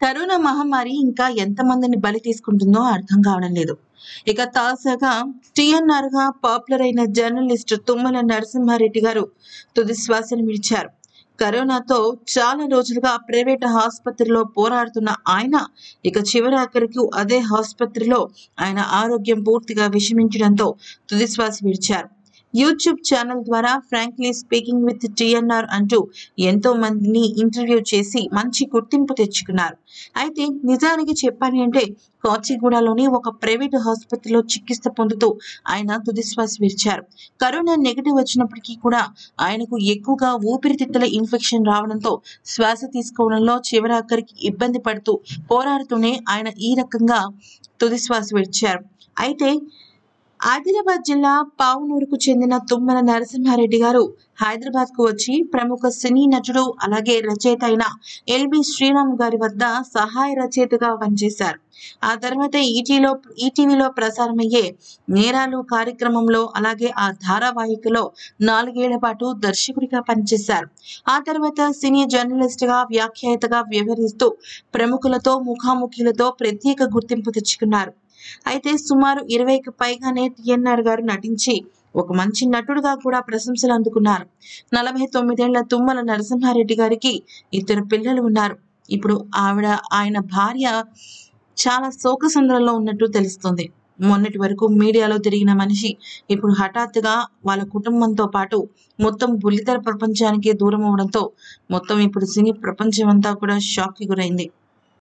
corona మహమ్మారి ఇంకా ఎంతమందిని బలి తీసుకుంటుందో అర్థం కావడం లేదు ఇక తాజాగా టిఎన్ఆర్ గా పాపులర్ అయిన జర్నలిస్ట్ తుమ్మల నరసింహారెడ్డి గారు తుది శ్వాసను విడిచారు కరోనాతో చాలా రోజులుగా ప్రైవేట్ ఆసుపత్రిలో పోరాడుతున్న ఆయన ఇక చివరి ఆఖరికి అదే ఆసుపత్రిలో ఆయన ఆరోగ్యం పూర్తిగా విషమించడంతో తుది శ్వాస విడిచారు యూట్యూబ్ ఛానల్ ద్వారా ఫ్రాంక్లీ స్పీకింగ్ విత్ టిఎన్ఆర్ అంటూ ఎంతో మందిని ఇంటర్వ్యూ చేసి మంచి గుర్తింపు తెచ్చుకున్నారు అయితే నిజానికి చెప్పాలి అంటే కాచిగూడలోని ఒక ప్రైవేట్ ఆసుపత్రిలో చికిత్స పొందుతూ ఆయన తుదిశ్వాస విడిచారు కరోనా నెగిటివ్ వచ్చినప్పటికీ కూడా ఆయనకు ఎక్కువగా ఊపిరితిత్తుల ఇన్ఫెక్షన్ రావడంతో శ్వాస తీసుకోవడంలో చివరాఖరికి ఇబ్బంది పడుతూ పోరాడుతూనే ఆయన ఈ రకంగా తుదిశ్వాస విడిచారు అయితే ఆదిలాబాద్ జిల్లా పావునూరుకు చెందిన తుమ్మల నరసింహారెడ్డి గారు హైదరాబాద్ కు వచ్చి ప్రముఖ సినీ నటుడు అలాగే రచయిత అయిన ఎల్బి శ్రీరామ్ గారి వద్ద సహాయ రచయితగా పనిచేశారు ఆ తర్వాత ఈటీలో ఈటీవీలో ప్రసారమయ్యే నేరాలు కార్యక్రమంలో అలాగే ఆ ధారావాహికలో నాలుగేళ్ల పాటు దర్శకుడిగా పనిచేశారు ఆ తర్వాత సినీ జర్నలిస్ట్ గా వ్యాఖ్యాతగా వ్యవహరిస్తూ ప్రముఖులతో ముఖాముఖిలతో ప్రత్యేక గుర్తింపు తెచ్చుకున్నారు అయితే సుమారు ఇరవైకి పైగానే టిఎన్ఆర్ గారు నటించి ఒక మంచి నటుడుగా కూడా ప్రశంసలు అందుకున్నారు నలభై తొమ్మిదేళ్ల తుమ్మల నరసింహారెడ్డి గారికి ఇద్దరు పిల్లలు ఉన్నారు ఇప్పుడు ఆవిడ ఆయన భార్య చాలా శోకసంద్రంలో ఉన్నట్టు తెలుస్తుంది మొన్నటి వరకు మీడియాలో తిరిగిన మనిషి ఇప్పుడు హఠాత్తుగా వాళ్ళ కుటుంబంతో పాటు మొత్తం బుల్లితెర ప్రపంచానికి దూరం అవడంతో మొత్తం ఇప్పుడు సినీ ప్రపంచం అంతా కూడా షాక్కి గురైంది